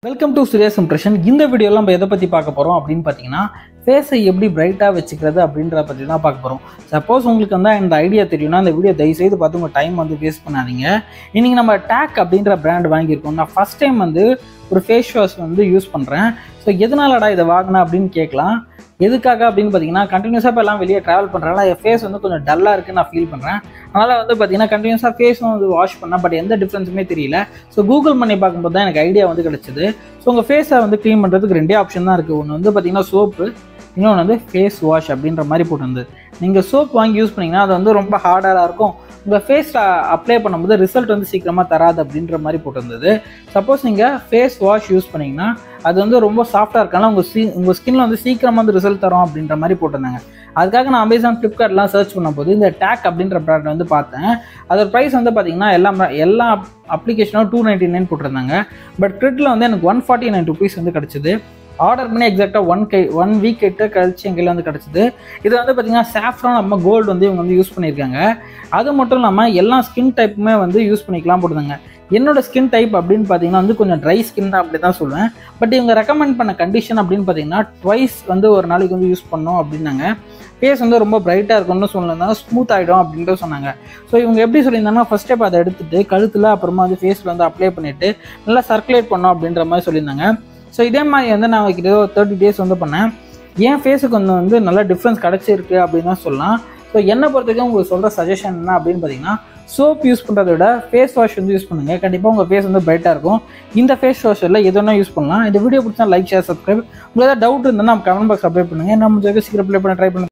welcome to சூரியஸ் impression இந்த வீடியோவில் நம்ம எதை பற்றி பார்க்க போகிறோம் அப்படின்னு பார்த்தீங்கன்னா ஃபேஸை எப்படி பிரைட்டாக வச்சுக்கிறது அப்படின்றத பற்றி தான் பார்க்க போகிறோம் சப்போஸ் உங்களுக்கு வந்து இந்த ஐடியா தெரியும்னா இந்த வீடியோ தயவுசெய்து பார்த்து உங்கள் டைம் வந்து வேஸ்ட் பண்ணாதீங்க இன்றைக்கி நம்ம டேக் அப்படின்ற பிராண்ட் வாங்கியிருக்கோம் நான் ஃபஸ்ட் டைம் வந்து ஒரு ஃபேஸ் வாஷ் வந்து யூஸ் பண்ணுறேன் ஸோ எதனாலடா இதை வாங்கினேன் அப்படின்னு கேட்கலாம் எதுக்காக அப்படின்னு பார்த்தீங்கன்னா கண்டினியூஸாக இப்போ எல்லாம் வெளியே ட்ராவல் பண்ணுறனால என் ஃபேஸ் வந்து கொஞ்சம் டல்லாக இருக்குன்னு நான் ஃபீல் பண்ணுறேன் அதனால் வந்து பார்த்தீங்கன்னா கண்டினியூஸாக ஃபேஸும் வந்து வாஷ் பண்ணேன் பட் எந்த டிஃப்ரென்ஸுமே தெரியல ஸோ கூகுள் பண்ணி பார்க்கும்போது தான் எனக்கு ஐடியா வந்து கிடச்சிது ஸோ உங்கள் ஃபேஸை வந்து க்ளீன் பண்ணுறதுக்கு ரெண்டே ஆப்ஷன் தான் இருக்குது ஒன்று வந்து பார்த்தீங்கன்னா சோப்பு இன்னொன்று வந்து ஃபேஸ் வாஷ் அப்படின்ற மாதிரி போட்டிருந்தது நீங்கள் சோப் வாங்கி யூஸ் பண்ணிங்கன்னா அது வந்து ரொம்ப ஹார்டாக இருக்கும் உங்கள் ஃபேஸில் அப்ளை பண்ணும்போது ரிசல்ட் வந்து சீக்கிரமாக தராது அப்படின்ற மாதிரி போட்டிருந்தது சப்போஸ் நீங்கள் ஃபேஸ் வாஷ் யூஸ் பண்ணிங்கன்னா அது வந்து ரொம்ப சாஃப்டாக இருக்கனால உங்கள் சீ உங்கள் ஸ்கின்ல வந்து சீக்கிரமாக வந்து ரிசல்ட் தரும் அப்படின்ற மாதிரி போட்டிருந்தாங்க அதுக்காக நான் அமேசான் ஃப்ளிப்கார்ட்லாம் சர்ச் பண்ணும்போது இந்த டேக் அப்படின்ற ப்ராடக்ட் வந்து பார்த்தேன் அதோட ப்ரைஸ் வந்து பார்த்தீங்கன்னா எல்லா எல்லா அப்ளிகேஷனும் டூ நைன்ட்டி நைன் போட்டிருந்தாங்க பட் க்ரிட்டில் வந்து எனக்கு ஒன் ஃபார்ட்டி நைன் ருபீஸ் வந்து கிடச்சிது ஆர்டர் பண்ணி எக்ஸாக்டாக ஒன் கை ஒன் வீக் கிட்ட கழிச்சு எங்கள் கையில் வந்து கிடச்சிது இது வந்து பார்த்திங்கன்னா சாஃப்ரான் நம்ம கோல்டு வந்து இவங்க வந்து யூஸ் பண்ணியிருக்காங்க அது மட்டும் இல்லாமல் எல்லா ஸ்கின் டைப்புமே வந்து யூஸ் பண்ணிக்கலாம் போட்டுருந்தாங்க என்னோட ஸ்கின் டைப் அப்படின்னு பார்த்தீங்கன்னா வந்து கொஞ்சம் ட்ரை ஸ்கின் தான் அப்படி தான் சொல்லுவேன் பட் இவங்க ரெக்கமெண்ட் பண்ண கண்டிஷன் அப்படின்னு பார்த்தீங்கன்னா ட்வைஸ் வந்து ஒரு நாளைக்கு வந்து யூஸ் பண்ணோம் அப்படின்னாங்க ஃபேஸ் வந்து ரொம்ப பிரைட்டாக இருக்கும்னு சொல்லியிருந்தாங்க ஸ்மூத் ஆகிடும் அப்படின்ட்டு சொன்னாங்க ஸோ இவங்க எப்படி சொல்லியிருந்தாங்கன்னா ஃபஸ்ட் ஸ்டெப் அதை எடுத்துட்டு கழுத்தில் அப்புறமா வந்து ஃபேஸில் வந்து அப்ளை பண்ணிவிட்டு நல்லா சர்க்குலேட் பண்ணோம் அப்படின்ற மாதிரி சொல்லியிருந்தாங்க ஸோ இதே மாதிரி வந்து நான் கிட்ட ஒரு தேர்ட்டி டேஸ் வந்து பண்ணேன் என் ஃபேஸுக்கு வந்து வந்து நல்ல டிஃப்ரென்ஸ் கிடச்சிருக்கு அப்படின்னு தான் சொல்லலாம் ஸோ என்னை பொறுத்த வரைக்கும் உங்களுக்கு சொல்கிற சஜஷன் என்ன அப்படின்னு பார்த்தீங்கன்னா சோப் யூஸ் பண்ணுறத விட ஃபேஸ் வாஷ் வந்து யூஸ் பண்ணுங்கள் கண்டிப்பாக உங்கள் ஃபேஸ் வந்து பிரைட்டாக இருக்கும் இந்த ஃபேஸ் வாஷில் எது வேணால் யூஸ் பண்ணலாம் இந்த வீடியோ பிடிச்சா லைக் ஷேர் சப்ஸ்கிரைப் உங்களுக்கு ஏதாவது டவுட் இருந்தால் நம்ம கமெண்ட் பாக்ஸ் அப்ளை பண்ணுங்கள் நம்ம சீக்கிரம் அப்ளை பண்ண ட்ரை பண்ணுங்க